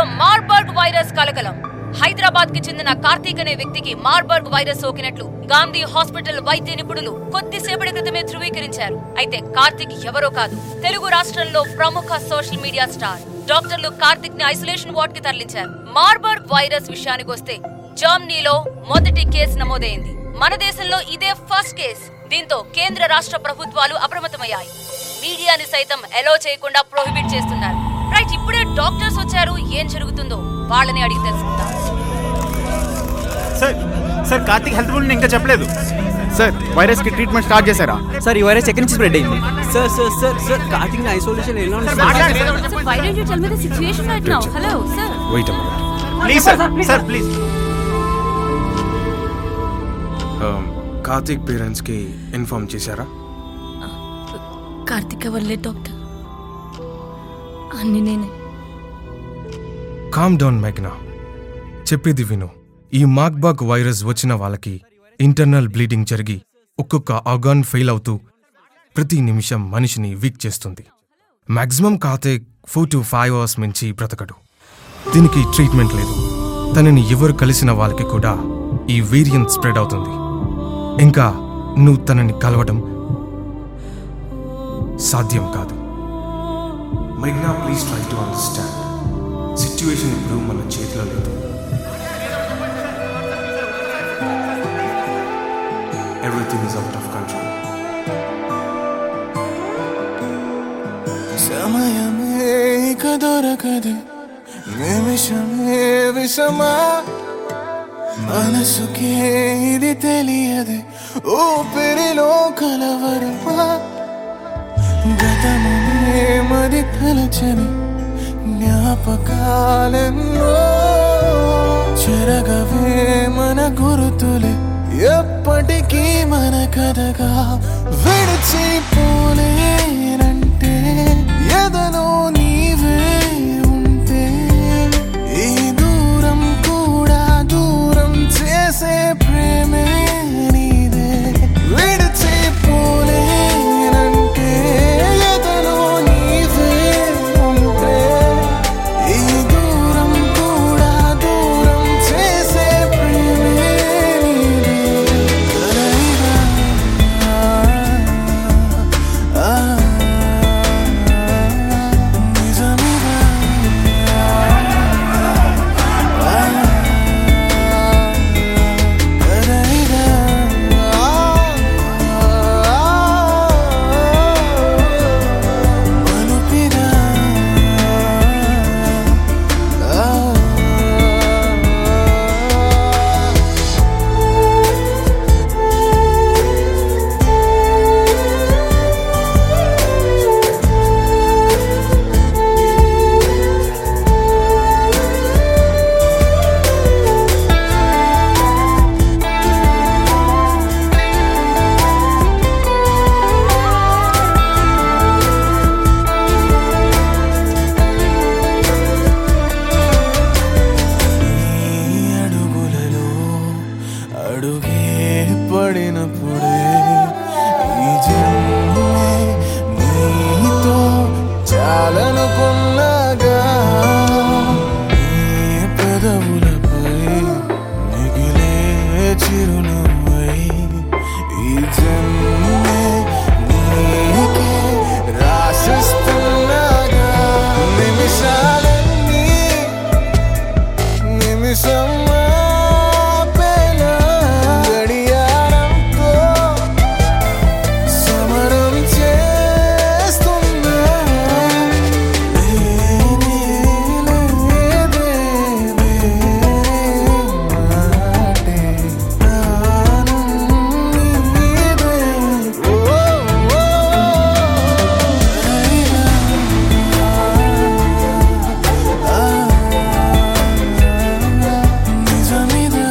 Marburg virus కలకలం హైదరాబాద్ కి చెందిన కార్తీక్ అనే వ్యక్తికి మార్బర్గ్ వైరస్ సోకినట్లు గాంధీ హాస్పిటల్ వైద్య నిపుణులు కొద్దిసేపటి క్రితమే ధృవీకరించారు అయితే కార్తీక్ ఎవరో కాదు తెలుగు రాష్ట్రంలో ప్రముఖ సోషల్ మీడియా స్టార్ డాక్టర్లు కార్తీక్ ని ఐసోలేషన్ వార్డ్ కి తరలించారు మార్బర్గ్ వైరస్ విషయానికి వస్తే జర్మనీలో మొదటి కేసు నమోదైంది మన దేశంలో ఇదే ఫస్ట్ కేసు దీంతో కేంద్ర రాష్ట్ర ప్రభుత్వాలు అప్రమత్తమయ్యాయి మీడియాని సైతం ఎలో చేయకుండా ప్రొహిబిట్ చేస్తున్నారు రైట్ ఇప్పుడే డాక్టర్స్ వచ్చారు ఏం జరుగుతుందో వాళ్ళని అడిగి తెలుసుకుందాం sir sir Karthik health bulletin ఇంకా చెప్పలేదు సార్ వైరస్ కి ట్రీట్మెంట్ స్టార్ట్ చేశారా సార్ ఈ వైరస్ ఎక్కడి నుంచి స్ప్రెడ్ అయింది sir sir sir sir Karthik isolation ఎలా ఉంది sir? So why don't you tell me the situation right now? Hello, sir. Wait a minute please sir sir please Karthik పేరెంట్స్కి inform చేశారా కార్తిక్ వల్లే డాక్టర్ అన్ని నేనే కామ్ డౌన్ మెగ్నా చెప్పేది విను ఈ మార్క్బాగ్ వైరస్ వచ్చిన వాళ్ళకి ఇంటర్నల్ బ్లీడింగ్ జరిగి ఒక్కొక్క ఆర్గాన్ ఫెయిల్ అవుతూ ప్రతి నిమిషం మనిషిని వీక్ చేస్తుంది maximum Karthik four to five hours మించి బ్రతకడు దీనికి ట్రీట్మెంట్ లేదు తనని ఎవరు కలిసిన వాళ్ళకి కూడా ఈ వేరియంట్ స్ప్రెడ్ అవుతుంది ఇంకా నువ్వు తనని కలవడం సాధ్యం కాదు మైగ్నా please try to understand situation ఇప్పుడు మన చేతిలో లేదు everything is out of control సమయమే ఇక దొరకదు నిమిషమే విషమా మనసుకే ఇది తెలియదు ఊపిరిలో కలవరమా గతమునే మది తలచని జ్ఞాపకాలెన్నో చెరగవే మన గురుతులే ఎప్పటికీ మన కథగా విడిచిపోలేనంటే ఎదలో నీవే ఉంటే ఈ దూరం కూడా దూరం చేసే ప్రేమే నీదే విడిచిపోలేనంటే ఎదలో నీవే ఉంటే ఈ దూరం కూడా దూరం చేసే ప్రేమే నీదే కలయిగా ఆ, నిజమిగా ఆ, కలయిగా మలుపిగా ఆ నీ అడుగులలో అడుగే పడినప్పుడే ఈ జన్మే నీతో చాలనుకున్నాగా నీ పెదవులపై మిగిలే చిరునవ్వై ఈ జన్మే నీకే రాసిస్తున్నాగా నిమిషాలన్నీ నిమిషం ఆపేలా గడియారంతో సమరం చేస్తున్నా లేనే లేదే మాటే ప్రాణం నీదే ఓ ఓ నిజమిదా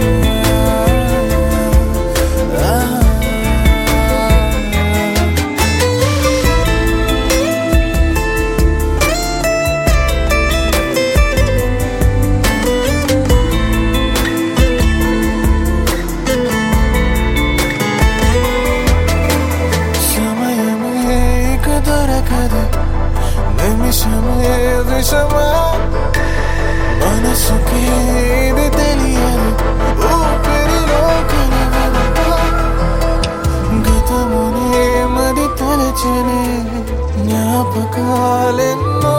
సమయమే ఇక దొరకదు నిమిషమే విషమా మనసుకి ఇది తెలియదు ఊపిరిలో కలవరతో గతమునే మది తలచనే జ్ఞాపకాలెన్నో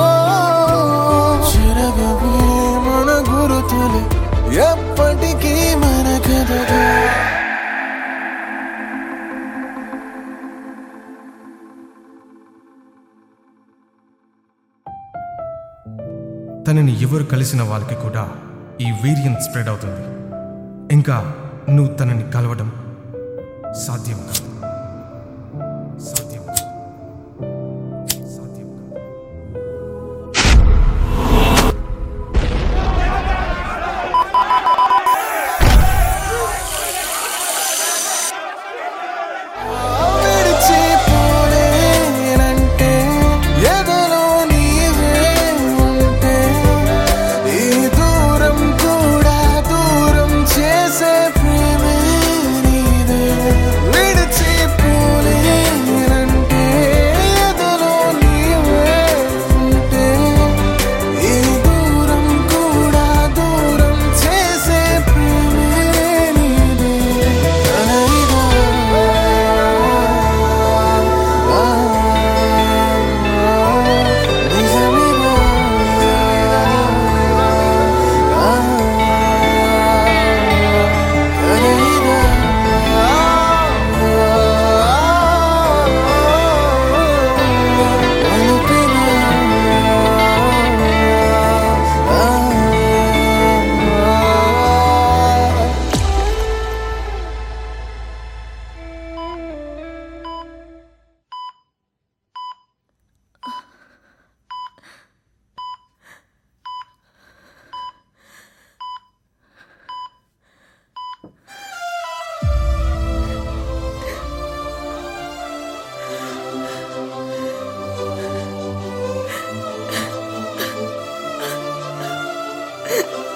చెరగవే మన గురుతులే ఎప్పటికీ మన కథగా తనని ఎవరు కలిసిన వాళ్ళకి కూడా ఈ వేరియంట్ స్ప్రెడ్ అవుతుంది ఇంకా నువ్వు తనని కలవడం సాధ్యం కాదు సాధ్యం కాదు. సాధ్యం కాదు. విడిచిపోలేనంటే ఎదలో నీవే ఉంటే ఈ దూరం కూడా దూరం చేసే ప్రేమే నీదే విడిచిపోలేనంటే ఎదలో నీవే ఉంటే ఈ దూరం కూడా దూరం చేసే ప్రేమే నీదే తనైదా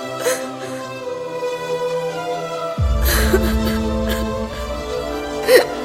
ఆ